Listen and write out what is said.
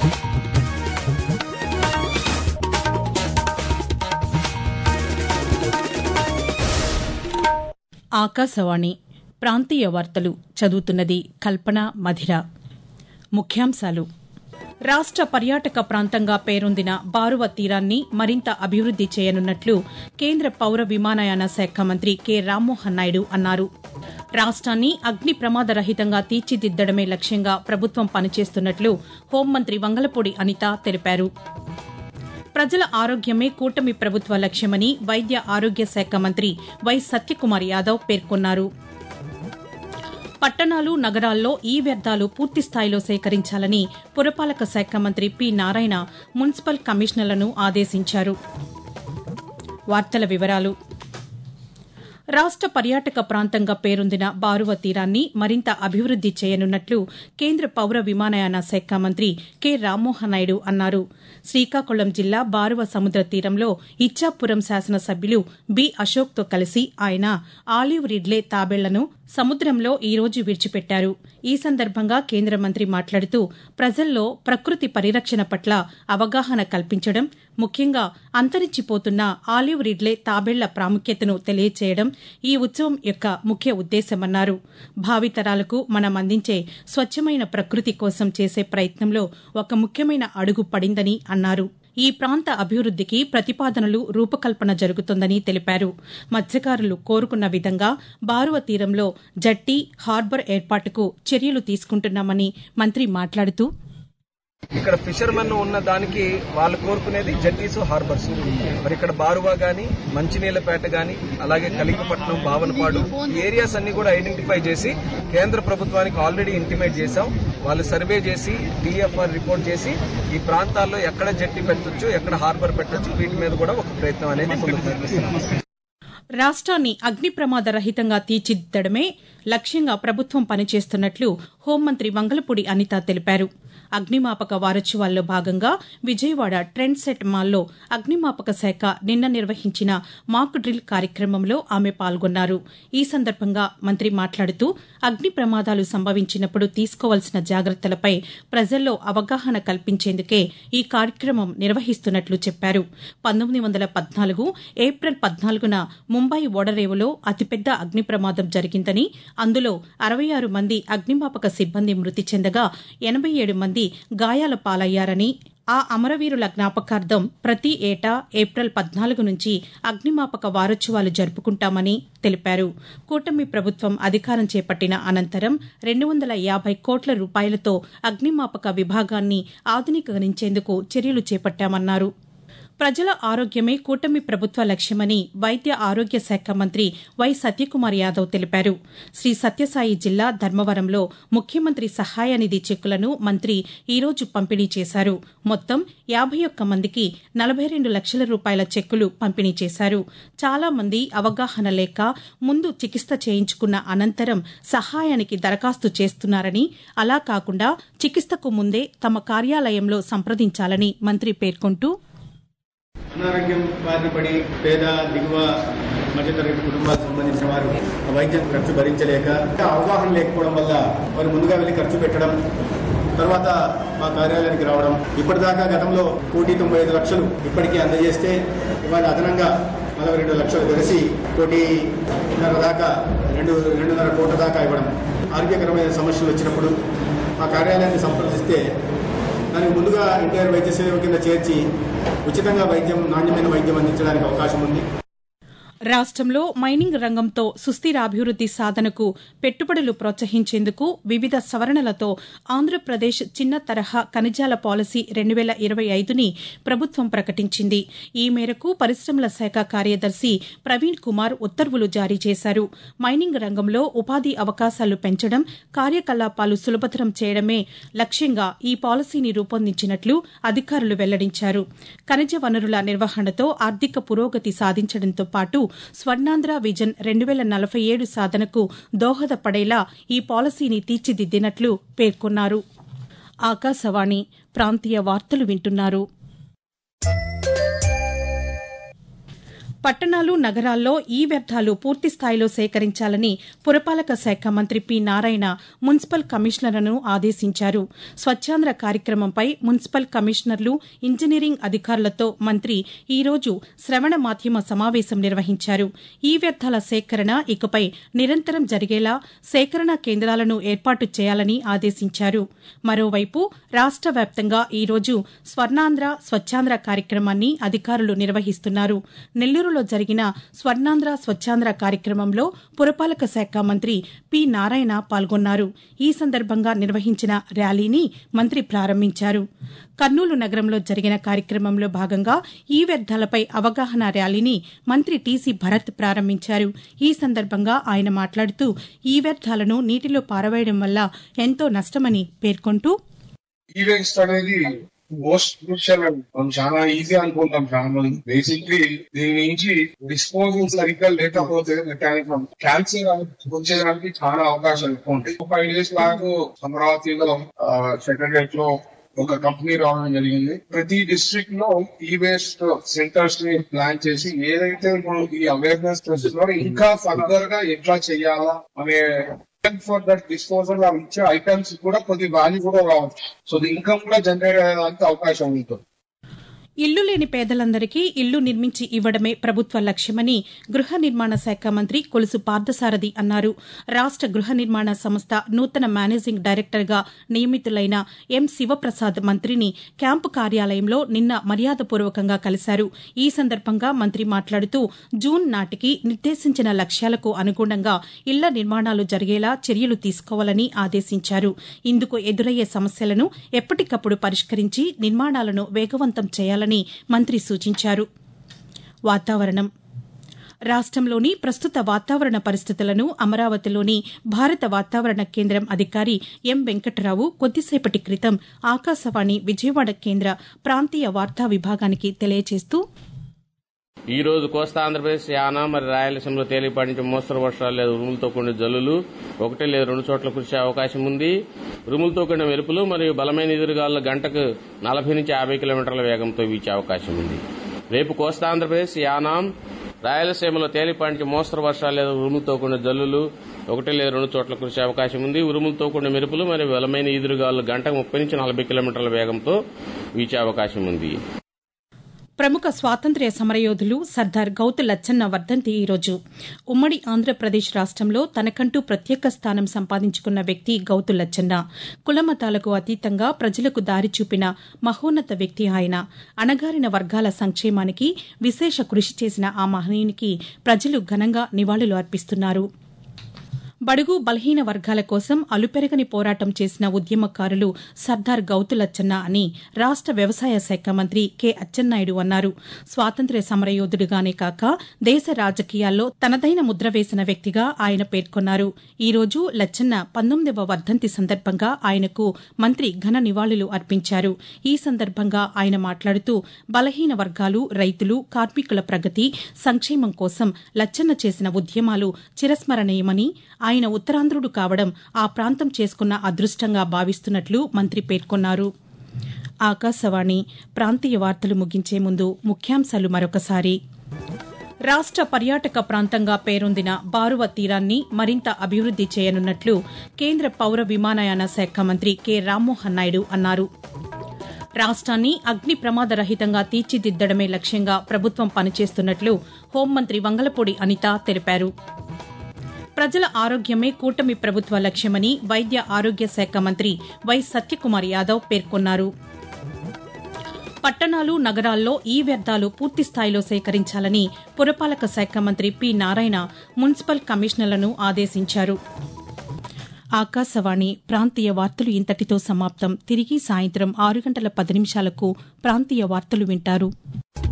ఆకాశవాణి ప్రాంతీయ వార్తలు చదువుతున్నది కల్పన మధిర ముఖ్యాంశాలు రాష్ట పర్యాటక ప్రాంతంగా పేరొందిన బారువ తీరాన్ని మరింత అభివృద్ది చేయనున్నట్లు కేంద్ర పౌర విమానయాన శాఖ మంత్రి కె రామ్మోహన్ నాయుడు అన్నారు రాష్ట్రాన్ని అగ్ని ప్రమాద రహితంగా తీర్చిదిద్దడమే లక్ష్యంగా ప్రభుత్వం పనిచేస్తున్నట్లు హోంమంత్రి వంగలపూడి అనిత తెలిపారు ప్రజల ఆరోగ్యమే కూటమి ప్రభుత్వ లక్ష్యమని వైద్య ఆరోగ్య శాఖ మంత్రి వై సత్యకుమార్ యాదవ్ పేర్కొన్నారు పట్టణాలు నగరాల్లో ఈ వ్యర్థాలు పూర్తిస్థాయిలో సేకరించాలని పురపాలక శాఖ మంత్రి పి నారాయణ మున్సిపల్ కమిషనర్లను ఆదేశించారు వార్తల వివరాలు రాష్ట పర్యాటక ప్రాంతంగా పేరొందిన బారువ తీరాన్ని మరింత అభివృద్ది చేయనున్నట్లు కేంద్ర పౌర విమానయాన శాఖ మంత్రి కె రామ్మోహన్ నాయుడు అన్నారు శ్రీకాకుళం జిల్లా బారువ సముద్ర తీరంలో ఇచ్చాపురం శాసనసభ్యులు బి అశోక్తో కలిసి ఆయన ఆలివ్ రిడ్లే తాబేళ్లను సముద్రంలో ఈ రోజు విడిచిపెట్టారు ఈ సందర్భంగా కేంద్ర మంత్రి మాట్లాడుతూ ప్రజల్లో ప్రకృతి పరిరక్షణ పట్ల అవగాహన కల్పించడం ముఖ్యంగా అంతరించిపోతున్న ఆలివ్ రిడ్లే తాబేళ్ల ప్రాముఖ్యతను తెలియచేయడం ఈ ఉత్సవం యొక్క ముఖ్య ఉద్దేశమన్నారు భావితరాలకు మనం అందించే స్వచ్ఛమైన ప్రకృతి కోసం చేసే ప్రయత్నంలో ఒక ముఖ్యమైన అడుగు పడిందని అన్నారు ఈ ప్రాంత అభివృద్దికి ప్రతిపాదనలు రూపకల్పన జరుగుతోందని తెలిపారు మత్స్యకారులు కోరుకున్న విధంగా బారువ తీరంలో జట్టి హార్బర్ ఏర్పాటుకు చర్యలు తీసుకుంటున్నామని మంత్రి మాట్లాడుతూ ఇక్కడ ఫిషర్మెన్ ఉన్న దానికి వాళ్ళు కోరుకునేది జట్టీస్ హార్బర్స్ మరి ఇక్కడ బారువా గాని మంచినీళ్లపేట గాని అలాగే కలికపట్నం భావనపాడు ఈ ఏరియాస్ అన్ని కూడా ఐడెంటిఫై చేసి కేంద్ర ప్రభుత్వానికి ఆల్రెడీ ఇంటిమేట్ చేశాం వాళ్ళు సర్వే చేసి డిఎఫ్ఆర్ రిపోర్ట్ చేసి ఈ ప్రాంతాల్లో ఎక్కడ జట్టి పెట్టొచ్చు ఎక్కడ హార్బర్ పెట్టొచ్చు వీటి మీద కూడా ఒక ప్రయత్నం అనేది ముందుకు నడిపిస్తున్నాం రాష్ట్రాన్ని అగ్ని ప్రమాద రహితంగా తీర్చిదిద్దడమే లక్ష్యంగా ప్రభుత్వం పనిచేస్తున్నట్లు హోంమంత్రి వంగలపూడి అనిత తెలిపారు అగ్నిమాపక వారోత్సవాల్లో భాగంగా విజయవాడ ట్రెండ్ సెట్ మాల్లో అగ్నిమాపక శాఖ నిన్న నిర్వహించిన మాక్ డ్రిల్ కార్యక్రమంలో ఆమె పాల్గొన్నారు ఈ సందర్భంగా మంత్రి మాట్లాడుతూ అగ్ని ప్రమాదాలు సంభవించినప్పుడు తీసుకోవాల్సిన జాగ్రత్తలపై ప్రజల్లో అవగాహన కల్పించేందుకే ఈ కార్యక్రమం నిర్వహిస్తున్నట్లు చెప్పారు పంతొమ్మిది వందల పద్నాలుగు ఏప్రిల్ పద్నాలుగున ముంబై ఓడరేవులో అతిపెద్ద అగ్ని ప్రమాదం జరిగిందని అందులో అరవై ఆరు మంది అగ్నిమాపక సిబ్బంది మృతి చెందగా ఎనబై ఏడు మంది గాయాల పాలయ్యారని ఆ అమరవీరుల జ్ఞాపకార్థం ప్రతి ఏటా ఏప్రిల్ పద్నాలుగు నుంచి అగ్నిమాపక వారోత్సవాలు జరుపుకుంటామని తెలిపారు కూటమి ప్రభుత్వం అధికారం చేపట్టిన అనంతరం రెండు వందల యాభై కోట్ల రూపాయలతో అగ్నిమాపక విభాగాన్ని ఆధునీకరించేందుకు చర్యలు చేపట్టామన్నారు ప్రజల ఆరోగ్యమే కూటమి ప్రభుత్వ లక్ష్యమని వైద్య ఆరోగ్య శాఖ మంత్రి వై సత్యకుమార్ యాదవ్ తెలిపారు శ్రీ సత్యసాయి జిల్లా ధర్మవరంలో ముఖ్యమంత్రి సహాయ నిధి చెక్కులను మంత్రి ఈ రోజు పంపిణీ చేశారు మొత్తం యాబై ఒక్క మందికి నలభై రెండు లక్షల రూపాయల చెక్కులు పంపిణీ చేశారు చాలా మంది అవగాహన లేక ముందు చికిత్స చేయించుకున్న అనంతరం సహాయానికి దరఖాస్తు చేస్తున్నారని అలా కాకుండా చికిత్సకు ముందే తమ కార్యాలయంలో సంప్రదించాలని మంత్రి పేర్కొంటూ అనారోగ్యం బారిన పడి పేద దిగువ మధ్యతరగతి కుటుంబాలకు సంబంధించిన వారు వైద్యం ఖర్చు భరించలేక ఇంకా అవగాహన లేకపోవడం వల్ల వారు ముందుగా వెళ్లి ఖర్చు పెట్టడం తర్వాత మా కార్యాలయానికి రావడం ఇప్పటిదాకా గతంలో కోటి తొంభై ఐదు లక్షలు ఇప్పటికీ అందజేస్తే ఇవాళ అదనంగా నలభై రెండు లక్షలు కలిసి కోటిన్నర దాకా రెండు రెండున్నర కోట్ల దాకా ఇవ్వడం ఆరోగ్యకరమైన సమస్యలు వచ్చినప్పుడు మా కార్యాలయాన్ని సంప్రదిస్తే దానికి ముందుగా ఎన్టీఆర్ వైద్య సేవ కింద చేర్చి ఉచితంగా వైద్యం నాణ్యమైన వైద్యం అందించడానికి అవకాశం ఉంది రాష్ట్రంలో మైనింగ్ రంగంతో సుస్థిరాభివృద్ది సాధనకు పెట్టుబడులు ప్రోత్సహించేందుకు వివిధ సవరణలతో ఆంధ్రప్రదేశ్ చిన్న తరహా ఖనిజాల పాలసీ రెండు వేల ఇరవై ఐదుని ప్రభుత్వం ప్రకటించింది ఈ మేరకు పరిశ్రమల శాఖ కార్యదర్శి ప్రవీణ్ కుమార్ ఉత్తర్వులు జారీ చేశారు మైనింగ్ రంగంలో ఉపాధి అవకాశాలు పెంచడం కార్యకలాపాలు సులభతరం చేయడమే లక్ష్యంగా ఈ పాలసీని రూపొందించినట్లు అధికారులు వెల్లడించారు ఖనిజ వనరుల నిర్వహణతో ఆర్థిక పురోగతి సాధించడంతో పాటు స్వర్ణాంధ్ర విజన్ రెండు వేల నలభై ఏడు సాధనకు దోహదపడేలా ఈ పాలసీని తీర్చిదిద్దినట్లు పేర్కొన్నారు ఆకాశవాణి ప్రాంతీయ వార్తలు వింటున్నారు పట్టణాలు నగరాల్లో ఈ వ్యర్థాలు పూర్తి స్థాయిలో సేకరించాలని పురపాలక శాఖ మంత్రి పి నారాయణ మున్సిపల్ కమిషనర్లను ఆదేశించారు స్వచ్ఛాంధ్ర కార్యక్రమంపై మున్సిపల్ కమిషనర్లు ఇంజనీరింగ్ అధికారులతో మంత్రి ఈ రోజు శ్రవణ మాధ్యమ సమావేశం నిర్వహించారు ఈ వ్యర్థాల సేకరణ ఇకపై నిరంతరం జరిగేలా సేకరణ కేంద్రాలను ఏర్పాటు చేయాలని ఆదేశించారు మరోవైపు రాష్ట వ్యాప్తంగా ఈ రోజు స్వర్ణాంధ్ర స్వచ్ఛాంధ్ర కార్యక్రమాన్ని అధికారులు నిర్వహిస్తున్నారు నెల్లూరులో జరిగిన స్వర్ణాంధ్ర స్వచ్ఛాంధ్ర కార్యక్రమంలో పురపాలక శాఖ మంత్రి పి నారాయణ పాల్గొన్నారు ఈ సందర్భంగా నిర్వహించిన ర్యాలీని మంత్రి ప్రారంభించారు కర్నూలు నగరంలో జరిగిన కార్యక్రమంలో భాగంగా ఈ వ్యర్థాలపై అవగాహన ర్యాలీని మంత్రి టీసీ భరత్ ప్రారంభించారు ఈ సందర్భంగా ఆయన మాట్లాడుతూ ఈ వ్యర్థాలను నీటిలో పారవేయడం వల్ల ఎంతో నష్టమని పేర్కొంటూ ఈ వేస్ట్ అనేది మోస్ట్ క్రూషియల్ అండి మనం చాలా ఈజీ అనుకుంటాం చాలా మంది బేసిక్లీ దీని నుంచి డిస్పోజల్ సరిగ్గా లేకపోతే మెకానిక్ క్యాన్సర్ వచ్చేదానికి చాలా అవకాశాలు ఎక్కువ ఉంటాయి ఫైవ్ డేస్ బ్యాక్ అమరావతిలో సెక్రటరియట్ లో ఒక కంపెనీ రావడం జరిగింది ప్రతి డిస్ట్రిక్ట్ లో ఈ వేస్ట్ సెంటర్స్ ని ప్లాన్ చేసి ఏదైతే ఇప్పుడు ఈ అవేర్నెస్ చేస్తున్నారో ఇంకా ఫర్దర్ గా ఎట్లా చేయాలా అనే ఫర్ దట్ డిస్పోజల్ ఇచ్చే ఐటమ్స్ కూడా కొద్ది వాల్యూ కూడా రావచ్చు సో ఇన్కమ్ కూడా జనరేట్ అయ్యేదానికి అవకాశం ఉంటుంది ఇల్లు లేని పేదలందరికీ ఇల్లు నిర్మించి ఇవ్వడమే ప్రభుత్వ లక్ష్యమని గృహ నిర్మాణ శాఖ మంత్రి కొలుసు పార్థసారథి అన్నారు రాష్ట గృహ నిర్మాణ సంస్థ నూతన మేనేజింగ్ డైరెక్టర్గా నియమితులైన ఎం శివప్రసాద్ మంత్రిని క్యాంపు కార్యాలయంలో నిన్న మర్యాదపూర్వకంగా కలిశారు ఈ సందర్భంగా మంత్రి మాట్లాడుతూ జూన్ నాటికి నిర్దేశించిన లక్ష్యాలకు అనుగుణంగా ఇళ్ల నిర్మాణాలు జరిగేలా చర్యలు తీసుకోవాలని ఆదేశించారు ఇందుకు ఎదురయ్యే సమస్యలను ఎప్పటికప్పుడు పరిష్కరించి నిర్మాణాలను వేగవంతం చేయాలని మంత్రి సూచించారు వాతావరణం రాష్టంలోని ప్రస్తుత వాతావరణ పరిస్థితులను అమరావతిలోని భారత వాతావరణ కేంద్రం అధికారి ఎం వెంకటరావు కొద్దిసేపటి క్రితం ఆకాశవాణి విజయవాడ కేంద్ర ప్రాంతీయ వార్తా విభాగానికి తెలియజేస్తూ ఈ రోజు కోస్తా ఆంధ్రప్రదేశ్ యానా మరి రాయలసీమలో తేలిపాటి నుంచి మోస్తరు వర్షాలు లేదా ఉరుములతో కూడిన జల్లులు ఒకటి లేదా రెండు చోట్ల కురిసే అవకాశం ఉంది ఉరుములతో కూడిన మెరుపులు మరియు బలమైన ఎదురుగాలు గంటకు నలభై నుంచి యాభై కిలోమీటర్ల వేగంతో వీచే అవకాశం ఉంది రేపు కోస్తా ఆంధ్రప్రదేశ్ యానాం రాయలసీమలో తేలిపాటి నుంచి మోస్తరు వర్షాలు లేదా ఉరుములతో కూడిన జల్లులు ఒకటి లేదా రెండు చోట్ల కురిసే అవకాశం ఉంది ఉరుములతో కూడిన మెరుపులు మరియు బలమైన ఈదురుగాలు గంటకు ముప్పై నుంచి నలభై కిలోమీటర్ల వేగంతో వీచే అవకాశం ఉంది ప్రముఖ స్వాతంత్ర్య సమరయోధులు సర్దార్ గౌతు లచ్చన్న వర్ధంతి ఈరోజు ఉమ్మడి ఆంధ్రప్రదేశ్ రాష్టంలో తనకంటూ ప్రత్యేక స్థానం సంపాదించుకున్న వ్యక్తి గౌతు లచ్చన్న కులమతాలకు అతీతంగా ప్రజలకు దారి చూపిన మహోన్నత వ్యక్తి ఆయన అణగారిన వర్గాల సంక్షేమానికి విశేష కృషి చేసిన ఆ మహనీయునికి ప్రజలు ఘనంగా నివాళులు అర్పిస్తున్నారు బడుగు బలహీన వర్గాల కోసం అలుపెరగని పోరాటం చేసిన ఉద్యమకారులు సర్దార్ గౌతులచ్చన్న అని రాష్ట వ్యవసాయ శాఖ మంత్రి కె అచ్చెన్నాయుడు అన్నారు స్వాతంత్ర్య సమరయోధుడిగానే కాక దేశ రాజకీయాల్లో తనదైన ముద్ర వేసిన వ్యక్తిగా ఆయన పేర్కొన్నారు ఈ రోజు లచ్చన్న పంతొమ్మిదవ వర్ధంతి సందర్భంగా ఆయనకు మంత్రి ఘన నివాళులు అర్పించారు ఈ సందర్భంగా ఆయన మాట్లాడుతూ బలహీన వర్గాలు రైతులు కార్మికుల ప్రగతి సంక్షేమం కోసం లచ్చన్న చేసిన ఉద్యమాలు చిరస్మరణీయమని ఆయన ఉత్తరాంధ్రుడు కావడం ఆ ప్రాంతం చేసుకున్న అదృష్టంగా భావిస్తున్నట్లు మంత్రి పేర్కొన్నారు ఆకాశవాణి ప్రాంతీయ వార్తలు ముగించే ముందు ముఖ్యాంశాలు మరొకసారి రాష్ట పర్యాటక ప్రాంతంగా పేరొందిన బారువ తీరాన్ని మరింత అభివృద్ది చేయనున్నట్లు కేంద్ర పౌర విమానయాన శాఖ మంత్రి కె రామ్మోహన్ నాయుడు అన్నారు రాష్ట్రాన్ని అగ్ని ప్రమాద రహితంగా తీర్చిదిద్దడమే లక్ష్యంగా ప్రభుత్వం పనిచేస్తున్నట్లు హోంమంత్రి వంగలపూడి అనిత తెలిపారు ప్రజల ఆరోగ్యమే కూటమి ప్రభుత్వ లక్ష్యమని వైద్య ఆరోగ్య శాఖ మంత్రి వై సత్యకుమార్ యాదవ్ పేర్కొన్నారు పట్టణాలు నగరాల్లో ఈ వ్యర్థాలు పూర్తి స్థాయిలో సేకరించాలని పురపాలక శాఖ మంత్రి పి నారాయణ మున్సిపల్ కమిషనర్లను ఆదేశించారు ఆకాశవాణి ప్రాంతీయ వార్తలు ఇంతటితో సమాప్తం తిరిగి సాయంత్రం ఆరు గంటల పది నిమిషాలకు ప్రాంతీయ వార్తలు వింటారు